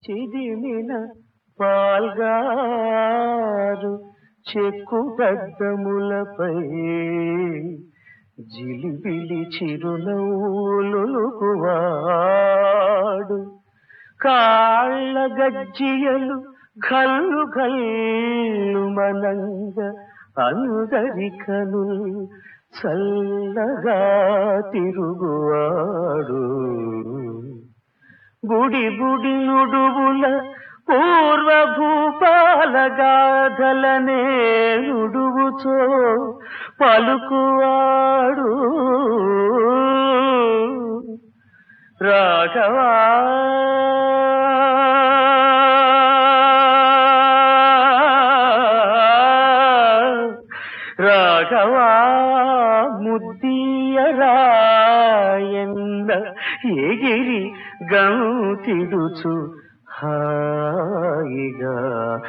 చిదిమిన పాల్గారు చెక్కు దద్దములపై జిలిబిలి చిరునవ్వులుకువాడు కాళ్ళ గజ్జియలు గల్లు గల్లు మనంగ అందరికను చల్లగా తిరుగువాడు గుడి గుడి నుడువుల పూర్వ భూపాల గాథలనే నుడువుచో పలుకువాడు రాఘవా రాఘవా ముద్దీయరా ఎంద ఎగిరి గంతిడుచు హాయిగా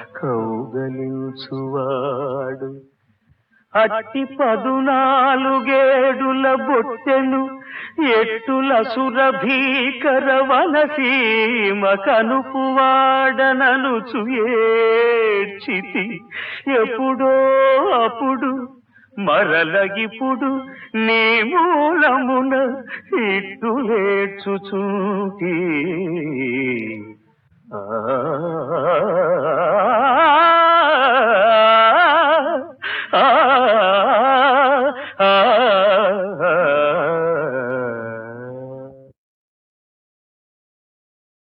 కౌగలించువాడు అట్టి పదునాలుగేడుల బొట్టెను ఎట్టుల సురభీకర వనసీమ కనుపువాడననుచు ఏడ్చితి ఎప్పుడో అప్పుడు మరలగిప్పుడు నీ మూలమున ఇట్టులేడ్చుచుంటి ఆ